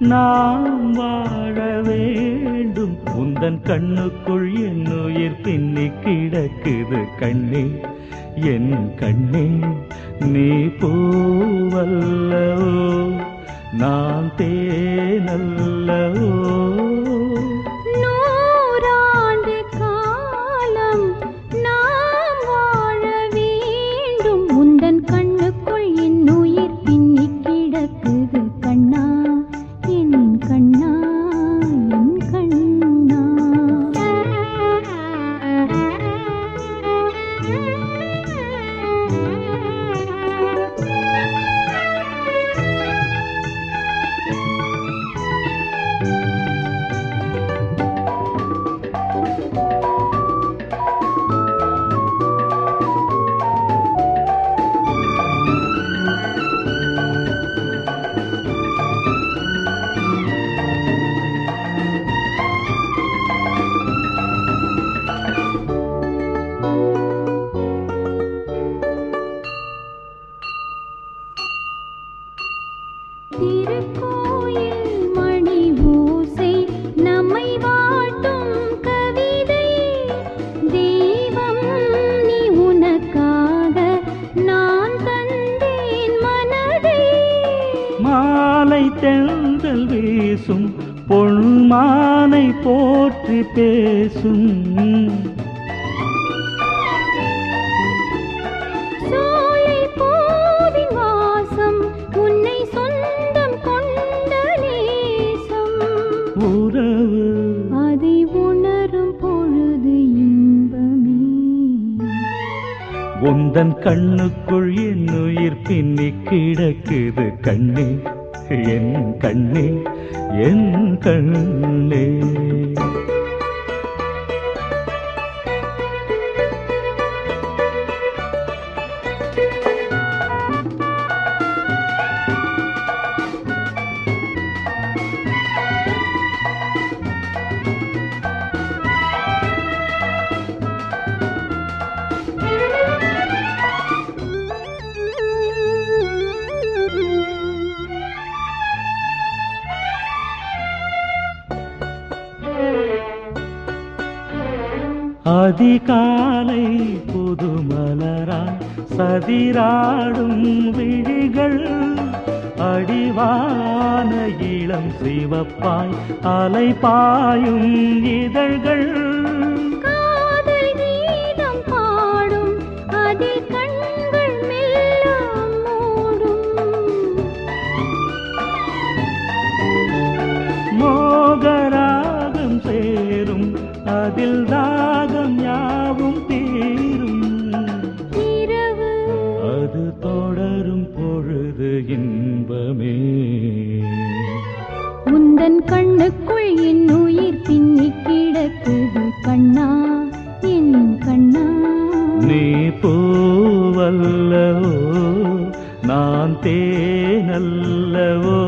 நாம் வாழ வேண்டும் உந்தன் கண்ணுக்குள் என் உயிர் பின்னி கிடக்குது கண்ணே என் கண்ணே நீ பூவல்லவோ நான் தேனல்லவோ நூறாண்டு காலம் நாம் வாழ வேண்டும் உந்தன் கண்ணுக்குள் என் உயிர் பின்னி கிடக்குது கண்ணா என் கண்ணா என் கண்ணா திருக்கோயில் மணி ஓசை நம்மை வாட்டும் கவிதை தெய்வம் நீ உனக்காக நான் தந்தேன் மனதை மாலை தென்றல் வீசும் பொன்மானை போற்றி பேசும் சோலை பூவின் வாசம் உன்னை சொந்தம் கொண்ட நேசம் உறவு அதை உணரும் பொழுது இன்பமே உந்தன் கண்ணுக்குள் என் உயிர் பின்னி கிடக்குது கண்ணே என் கண்ணே என் கண்ணே அதிகாலை புதுமலராய் சதிராடும் விழிகள் அடிவான இளம் சிவப்பாய் அலைபாயும் இதழ்கள் காதல் கீதம் பாடும் அதில் கண்கள் மெல்ல மூடும் மோகராகம் சேரும் அதில் தாகம் யாவும் தீரும் இரவு அது தொடரும் பொழுது இன்பமே உந்தன் கண்ணுக்குள் என் உயிர் பின்னி கிடக்குது கண்ணா என் கண்ணா நீ பூவல்லவோ நான் தேனல்லவோ